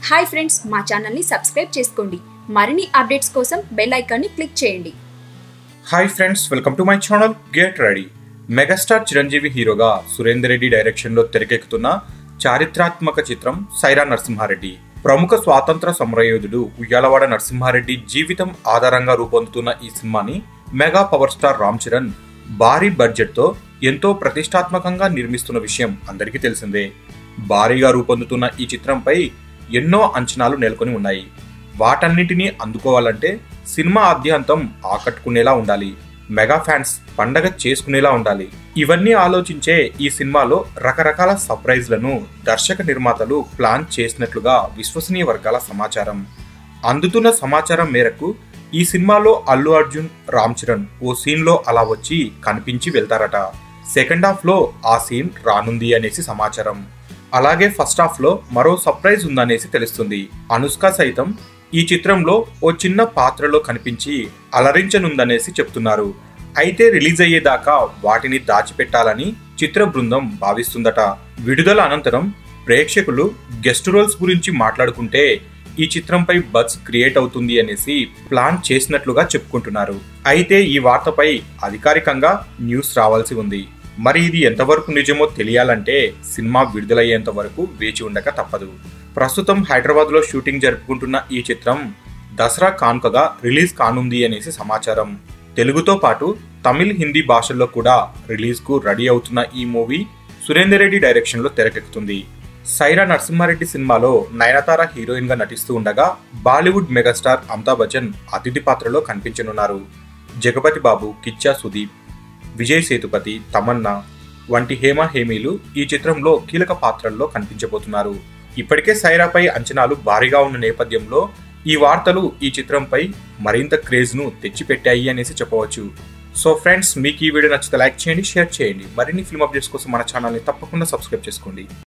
hi friends మా ఛానల్ని subscribe చేసుకోండి మరిన్ని అప్డేట్స్ కోసం బెల్ ఐకాన్ని క్లిక్ చేయండి hi friends welcome to my channel get ready megastar Chiranjeevi హీరోగా సురేందర్ రెడ్డి డైరెక్షన్ లో తెరకెక్కుతున్న చారిత్రాత్మక చిత్రం సైరా నరసింహారెడ్డి ప్రముఖ స్వాతంత్ర సమరయోధుడు ఉయ్యాలవాడ నరసింహారెడ్డి జీవితం ఆధారంగా రూపొందుతున్న ఈ సినిమాని mega power star Ram Charan భారీ బడ్జెట్ తో ఎంతో ప్రతిష్టాత్మకంగా నిర్మిస్తున్న విషయం అందరికీ తెలిసిందే భారీగా రూపొందుతున్న ఈ చిత్రంపై ఎన్నో అంచనాలు నెలకొని ఉన్నాయి వాటన్నిటినీ అందుకోవాలంటే సినిమా ఆద్యాంతం ఆకట్టుకునేలా ఉండాలి మెగా ఫ్యాన్స్ పండగ చేసుకునేలా ఉండాలి ఇవన్నీ ఆలోచించే ఈ సినిమాలో రకరకాల సర్ప్రైజ్లను దర్శక నిర్మాతలు ప్లాన్ చేసినట్లుగా విశ్వసనీయ వర్గాల సమాచారం అందుతున్న సమాచారం మేరకు ఈ సినిమాలో అల్లు అర్జున్ రామ్ చరణ్ ఓ సీన్ లో అలా వచ్చి కనిపించి వెళ్తారట సెకండ్ హాఫ్ లో ఆ సీన్ రానుంది అనేసి సమాచారం అలాగే ఫస్ట్ హాఫ్ లో మరో సర్ప్రైజ్ ఉందనేసి తెలుస్తుంది అనుష్క సైతం ఈ చిత్రంలో ఓ చిన్న పాత్రలో కనిపించి అలరించనుందనేసి చెప్తున్నారు అయితే రిలీజ్ అయ్యేదాకా వాటిని దాచిపెట్టాలని చిత్ర బృందం భావిస్తుందట విడుదల అనంతరం ప్రేక్షకులు గెస్ట్ రోల్స్ గురించి మాట్లాడుకుంటే ఈ చిత్రంపై బజ్ క్రియేట్ అవుతుంది అనేసి ప్లాన్ చేసినట్లుగా చెప్పుకుంటున్నారు అయితే ఈ వార్తపై అధికారికంగా న్యూస్ రావాల్సి ఉంది మరి ఇది ఎంతవరకు నిజమో తెలియాలంటే సినిమా విడుదలయ్యేంత వరకు వేచి ఉండక తప్పదు ప్రస్తుతం హైదరాబాద్ లో షూటింగ్ జరుపుకుంటున్న ఈ చిత్రం దసరా కానుకగా రిలీజ్ కానుంది అనేసి సమాచారం తెలుగుతో పాటు తమిళ్ హిందీ భాషల్లో కూడా రిలీజ్ కు రెడీ అవుతున్న ఈ మూవీ సురేందర్ రెడ్డి డైరెక్షన్ లో తెరకెక్కుతుంది సైరా నరసింహారెడ్డి సినిమాలో నయనతార హీరోయిన్ గా నటిస్తూ ఉండగా బాలీవుడ్ మెగాస్టార్ అమితాబ్ బచ్చన్ అతిథి పాత్రలో కనిపించనున్నారు జగపతి బాబు కిచ్చా సుదీప్ విజయ్ సేతుపతి తమన్నా వంటి హేమ హేమీలు ఈ చిత్రంలో కీలక పాత్రల్లో కనిపించబోతున్నారు ఇప్పటికే సైరాపై అంచనాలు భారీగా ఉన్న నేపథ్యంలో ఈ వార్తలు ఈ చిత్రంపై మరింత క్రేజ్ ను తెచ్చిపెట్టాయి అనేసి చెప్పవచ్చు సో ఫ్రెండ్స్ మీకు ఈ వీడియో నచ్చితే లైక్ చేయండి షేర్ చేయండి మరిన్ని ఫిల్మ్ అప్డేట్స్ కోసం మన ఛానల్ని తప్పకుండా సబ్స్క్రైబ్ చేసుకోండి